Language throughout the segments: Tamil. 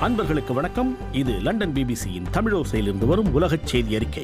அன்பர்களுக்கு வணக்கம் இது லண்டன் பிபிசியின் தமிழோசையிலிருந்து வரும் உலகச் செய்தி அறிக்கை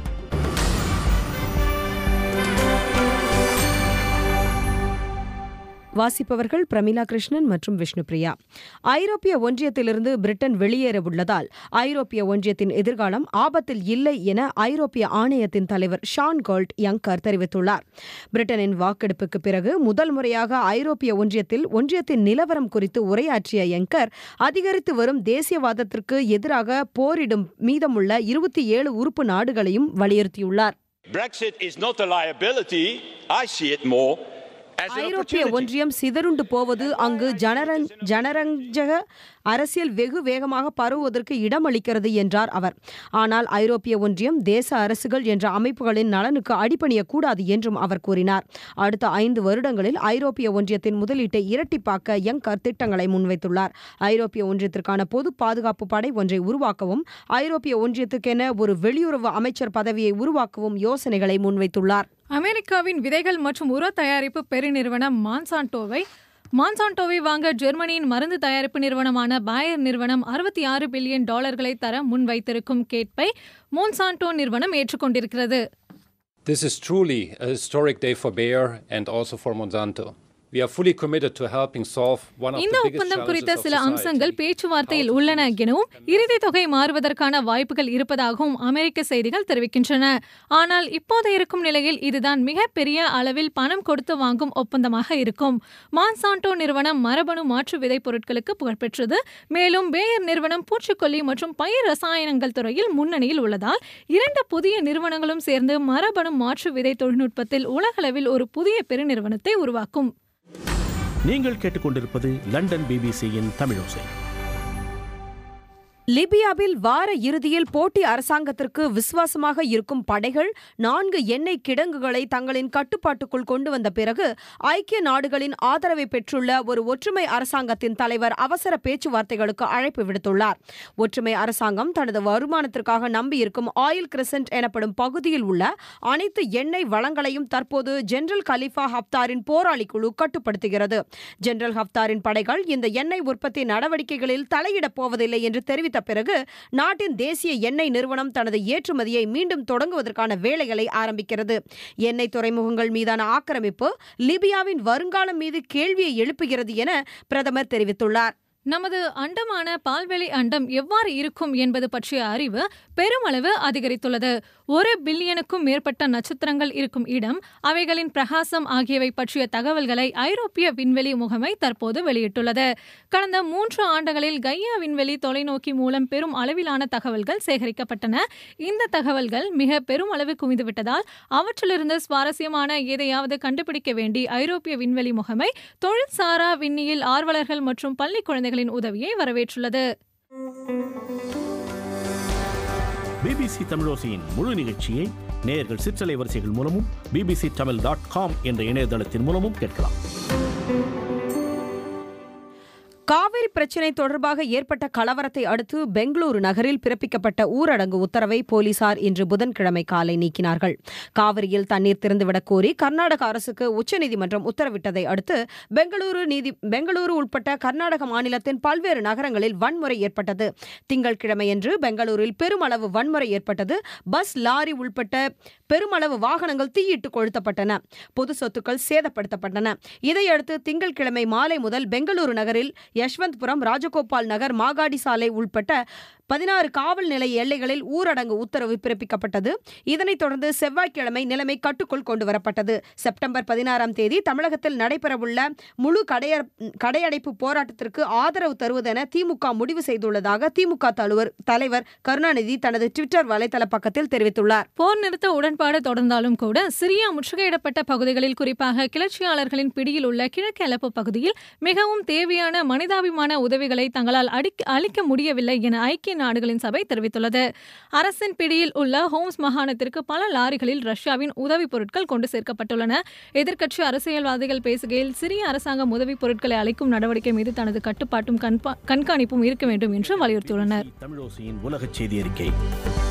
வாசிப்பவர்கள் பிரமிளா கிருஷ்ணன் மற்றும் விஷ்ணுபிரியா ஐரோப்பிய ஒன்றியத்திலிருந்து பிரிட்டன் வெளியேற உள்ளதால் ஐரோப்பிய ஒன்றியத்தின் எதிர்காலம் ஆபத்தில் இல்லை என ஐரோப்பிய ஆணையத்தின் தலைவர் ஷான் கோல்ட் யங்கர் தெரிவித்துள்ளார் பிரிட்டனின் வாக்கெடுப்புக்கு பிறகு முதல் முறையாக ஐரோப்பிய ஒன்றியத்தில் ஒன்றியத்தின் நிலவரம் குறித்து உரையாற்றிய யங்கர் அதிகரித்து வரும் தேசியவாதத்திற்கு எதிராக போரிடும் மீதமுள்ள இருபத்தி ஏழு உறுப்பு நாடுகளையும் வலியுறுத்தியுள்ளார் Brexit is not a liability. I see it more as an ஐரோப்பிய opportunity. ஒன்றியம் சிதறுண்டு போவது அங்கு ஜனரங் ஜனரஞ்சக அரசியல் வெகு வேகமாக பரவுவதற்கு இடமளிக்கிறது என்றார் அவர் ஆனால் ஐரோப்பிய ஒன்றியம் தேச அரசுகள் என்ற அமைப்புகளின் நலனுக்கு அடிபணியக்கூடாது என்றும் அவர் கூறினார் அடுத்த ஐந்து வருடங்களில் ஐரோப்பிய ஒன்றியத்தின் முதலீட்டை இரட்டிப்பாக்க யங்கர் திட்டங்களை முன்வைத்துள்ளார் ஐரோப்பிய ஒன்றியத்திற்கான பொது பாதுகாப்பு படை ஒன்றை உருவாக்கவும் ஐரோப்பிய ஒன்றியத்துக்கென ஒரு வெளியுறவு அமைச்சர் பதவியை உருவாக்கவும் யோசனைகளை முன்வைத்துள்ளார் அமெரிக்காவின் விதைகள் மற்றும் உர தயாரிப்பு பெருநிறுவனம் மான்சான்டோவை மான்சான்டோவை வாங்க ஜெர்மனியின் மருந்து தயாரிப்பு நிறுவனமான பாயர் நிறுவனம் அறுபத்தி ஆறு பில்லியன் டாலர்களை தர முன்வைத்திருக்கும் கேட்பை மோன்சான்டோ நிறுவனம் ஏற்றுக்கொண்டிருக்கிறது This is truly a historic day for Bayer and also for Monsanto. We are fully committed to helping solve one of இந்த the biggest ஒப்பந்தம் குறித்த challenges of சில அம்சங்கள் society. பேச்சுவார்த்தையில் உள்ளன எனவும் இறுதி தொகை மாறுவதற்கான வாய்ப்புகள் இருப்பதாகவும் அமெரிக்க செய்திகள் தெரிவிக்கின்றன ஆனால் இப்போது இருக்கும் நிலையில் இதுதான் மிகப்பெரிய அளவில் பணம் கொடுத்து வாங்கும் ஒப்பந்தமாக இருக்கும் மான்சான்டோ நிறுவனம் மரபணு மாற்று விதை பொருட்களுக்கு புகழ்பெற்றது மேலும் பேயர் நிறுவனம் பூச்சிக்கொல்லி மற்றும் பயிர் ரசாயனங்கள் துறையில் முன்னணியில் உள்ளதால் இரண்டு புதிய நிறுவனங்களும் சேர்ந்து மரபணு மாற்று விதை தொழில்நுட்பத்தில் உலகளவில் ஒரு புதிய பெருநிறுவனத்தை உருவாக்கும் நீங்கள் கேட்டுக்கொண்டிருப்பது லண்டன் பிபிசியின் தமிழோசை லிபியாவில் வார இறுதியில் போட்டி அரசாங்கத்திற்கு விசுவாசமாக இருக்கும் படைகள் நான்கு எண்ணெய் கிடங்குகளை தங்களின் கட்டுப்பாட்டுக்குள் கொண்டு வந்த பிறகு ஐக்கிய நாடுகளின் ஆதரவை பெற்றுள்ள ஒரு ஒற்றுமை அரசாங்கத்தின் தலைவர் அவசர பேச்சுவார்த்தைகளுக்கு அழைப்பு விடுத்துள்ளார் ஒற்றுமை அரசாங்கம் தனது வருமானத்திற்காக நம்பியிருக்கும் ஆயில் கிரிசன்ட் எனப்படும் பகுதியில் உள்ள அனைத்து எண்ணெய் வளங்களையும் தற்போது ஜெனரல் கலிஃபா ஹப்தாரின் போராளி குழு கட்டுப்படுத்துகிறது ஜெனரல் ஹப்தாரின் படைகள் இந்த எண்ணெய் உற்பத்தி நடவடிக்கைகளில் தலையிடப் போவதில்லை என்று தெரிவித்த பிறகு நாட்டின் தேசிய எண்ணெய் நிறுவனம் தனது ஏற்றுமதியை மீண்டும் தொடங்குவதற்கான வேலைகளை ஆரம்பிக்கிறது எண்ணெய் துறைமுகங்கள் மீதான ஆக்கிரமிப்பு லிபியாவின் வருங்காலம் மீது கேள்வியை எழுப்புகிறது என பிரதமர் தெரிவித்துள்ளார் நமது அண்டமான பால்வெளி அண்டம் எவ்வாறு இருக்கும் என்பது பற்றிய அறிவு பெருமளவு அதிகரித்துள்ளது ஒரு பில்லியனுக்கும் மேற்பட்ட நட்சத்திரங்கள் இருக்கும் இடம் அவைகளின் பிரகாசம் ஆகியவை பற்றிய தகவல்களை ஐரோப்பிய விண்வெளி முகமை தற்போது வெளியிட்டுள்ளது கடந்த மூன்று ஆண்டுகளில் கையா விண்வெளி தொலைநோக்கி மூலம் பெரும் அளவிலான தகவல்கள் சேகரிக்கப்பட்டன இந்த தகவல்கள் மிக பெருமளவு குவிந்துவிட்டதால் அவற்றிலிருந்து சுவாரஸ்யமான எதையாவது கண்டுபிடிக்க வேண்டி ஐரோப்பிய விண்வெளி முகமை தொழில்சாரா விண்ணியல் ஆர்வலர்கள் மற்றும் பள்ளி குழந்தைகளின் உதவியை வரவேற்றுள்ளது பிபிசி தமிழோசையின் முழு நிகழ்ச்சியை நேயர்கள் சிற்றலை வரிசைகள் மூலமும் பிபிசி தமிழ் டாட் காம் என்ற இணையதளத்தின் மூலமும் கேட்கலாம் காவிரி பிரச்சினை தொடர்பாக ஏற்பட்ட கலவரத்தை அடுத்து பெங்களூரு நகரில் பிறப்பிக்கப்பட்ட ஊரடங்கு உத்தரவை போலீசார் இன்று புதன்கிழமை காலை நீக்கினார்கள் காவிரியில் தண்ணீர் திறந்துவிடக் கோரி கர்நாடக அரசுக்கு உச்சநீதிமன்றம் உத்தரவிட்டதை அடுத்து பெங்களூரு நீதி பெங்களூரு உட்பட்ட கர்நாடக மாநிலத்தின் பல்வேறு நகரங்களில் வன்முறை ஏற்பட்டது திங்கட்கிழமையன்று பெங்களூரில் பெருமளவு வன்முறை ஏற்பட்டது பஸ் லாரி உள்பட்ட பெருமளவு வாகனங்கள் தீயிட்டு கொளுத்தப்பட்டன பொது சொத்துக்கள் சேதப்படுத்தப்பட்டன இதையடுத்து திங்கட்கிழமை மாலை முதல் பெங்களூரு நகரில் யஷ்வந்த்புரம் ராஜகோபால் நகர் மாகாடி சாலை உள்பட்ட பதினாறு காவல் நிலைய எல்லைகளில் ஊரடங்கு உத்தரவு பிறப்பிக்கப்பட்டது இதனைத் தொடர்ந்து செவ்வாய்க்கிழமை நிலைமை கட்டுக்குள் கொண்டு வரப்பட்டது செப்டம்பர் பதினாறாம் தேதி தமிழகத்தில் நடைபெறவுள்ள முழு கடைய கடையடைப்பு போராட்டத்திற்கு ஆதரவு தருவதென திமுக முடிவு செய்துள்ளதாக திமுக தலைவர் தலைவர் கருணாநிதி தனது ட்விட்டர் வலைதள பக்கத்தில் தெரிவித்துள்ளார் போர் நிறுத்த உடன்பாடு தொடர்ந்தாலும் கூட சிரியா முற்றுகையிடப்பட்ட பகுதிகளில் குறிப்பாக கிளர்ச்சியாளர்களின் பிடியில் உள்ள கிழக்கு அலப்பு பகுதியில் மிகவும் தேவையான மனிதாபிமான உதவிகளை தங்களால் அடிக்க அளிக்க முடியவில்லை என ஐக்கிய நாடுகளின் சபை தெரிவித்துள்ளது அரசின் பிடியில் உள்ள ஹோம்ஸ் மாகாணத்திற்கு பல லாரிகளில் ரஷ்யாவின் உதவிப் பொருட்கள் கொண்டு சேர்க்கப்பட்டுள்ளன எதிர்க்கட்சி அரசியல்வாதிகள் பேசுகையில் சிறிய அரசாங்கம் உதவிப் பொருட்களை அளிக்கும் நடவடிக்கை மீது தனது கட்டுப்பாட்டும் கண்பா- கண்காணிப்பும் இருக்க வேண்டும் என்று வலியுறுத்தியுள்ளனர் தமிழோசையின் உலகச் செய்தி அறிக்கை